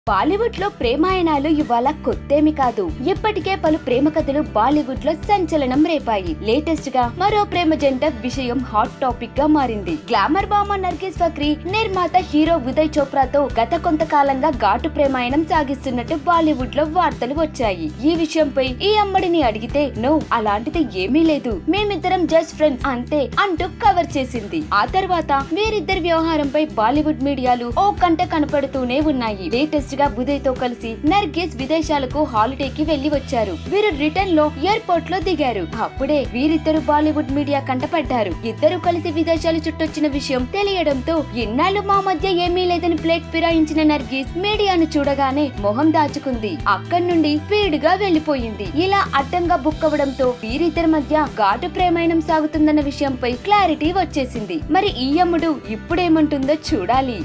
బాలీవుడ్ లో ప్రేమాయణాలు ఇవాళ కొత్తేమి కాదు ఇప్పటికే పలు ప్రేమ కథలు బాలీవుడ్ లో సంచలనం రేపాయి లేటెస్ట్ గా మరో ప్రేమ జంట విషయం హాట్ టాపిక్ గా మారింది గ్లామర్ బామ నర్గిస్ ఫక్రీ నిర్మాత హీరో ఉదయ్ చోప్రాతో గత కొంతకాలంగా ఘాటు ప్రేమాయణం సాగిస్తున్నట్టు బాలీవుడ్ లో వార్తలు వచ్చాయి ఈ విషయంపై ఈ అమ్మడిని అడిగితే నో అలాంటిది ఏమీ లేదు మేమిద్దరం జస్ట్ ఫ్రెండ్స్ అంతే అంటూ కవర్ చేసింది ఆ తర్వాత వీరిద్దరి వ్యవహారంపై బాలీవుడ్ మీడియాలు ఓ కంట కనపడుతూనే ఉన్నాయి లేటెస్ట్ గా ఉదయ్ తో కలిసి నర్గిస్ విదేశాలకు హాలిడేకి వెళ్లి వచ్చారు వీరు రిటర్న్ లో ఎయిర్పోర్ట్ లో దిగారు అప్పుడే వీరిద్దరు బాలీవుడ్ మీడియా కంటపడ్డారు ఇద్దరు కలిసి విదేశాలు చుట్టొచ్చిన విషయం తెలియడంతో ఇన్నాళ్ళు మా మధ్య ఏమీ లేదని ప్లేట్ ఫిరాయించిన నర్గిస్ మీడియాను చూడగానే మొహం దాచుకుంది అక్కడి నుండి స్పీడ్ గా వెళ్లిపోయింది ఇలా అడ్డంగా బుక్ అవ్వడంతో వీరిద్దరి మధ్య ఘాటు ప్రేమాయణం సాగుతుందన్న విషయంపై క్లారిటీ వచ్చేసింది మరి ఈ అమ్ముడు ఇప్పుడేమంటుందో చూడాలి